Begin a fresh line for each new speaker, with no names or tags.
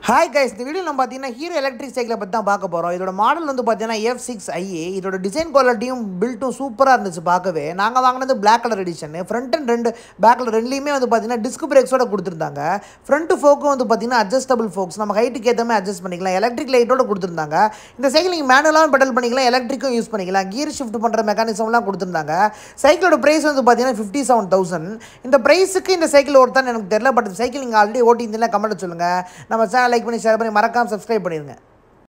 hi guys இந்த video நம்ம பார்த்தீங்கன்னா ஹீரோ எலக்ட்ரிக் சைக்கிளை பற்றி தான் பார்க்க போகிறோம் இதோட மாடல் வந்து பார்த்தீங்கன்னா எஃப் சிக்ஸ் ஐஏ இதோட டிசைன் குவாலிட்டியும் பில்ட்டும் சூப்பராக இருந்துச்சு பார்க்கவே நாங்கள் வாங்கினது black colour edition front and ரெண்டு பேக் கலர் ரெண்டுலேயுமே வந்து பார்த்தீங்கன்னா டிஸ்க் பிரேக்ஸோட கொடுத்துருந்தாங்க ஃப்ரண்ட் ஃபோக்கும் வந்து பார்த்தீங்கன்னா அட்ஜஸ்டபிள் ஃபோக்ஸ் நம்ம ஹைட்டுக்கு ஏற்ற மாதிரி அட்ஜஸ்ட் பண்ணிக்கலாம் எலக்ட்ரிக் லைட்டோட கொடுத்துருந்தாங்க இந்த சைக்கிள் நீங்கள் மேனுவலாகவும் பெடல் பண்ணிக்கலாம் எலக்ட்ரிக்கும் யூஸ் பண்ணிக்கலாம் கியர் ஷிஃப்ட் பண்ணுற மெக்கானிசம்லாம் கொடுத்துருந்தாங்க சைக்கிளோட ப்ரைஸ் வந்து பார்த்தீங்கன்னா ஃபிஃப்டி செவன் தௌசண்ட் இந்த ப்ரைஸுக்கு இந்த சைக்கிள் ஒருத்தான் எனக்கு தெரியல பட் இந்த சைக்கிள் நீங்கள் ஆல்ரெடி ஓட்டியிருந்தீங்கன்னா கமெண்ட் சொல்லுங்கள் நம்ம சேனல் லைக் பண்ணி ஷேர் பண்ணி மறக்காம சப்ஸ்கிரைப் பண்ணிடுங்க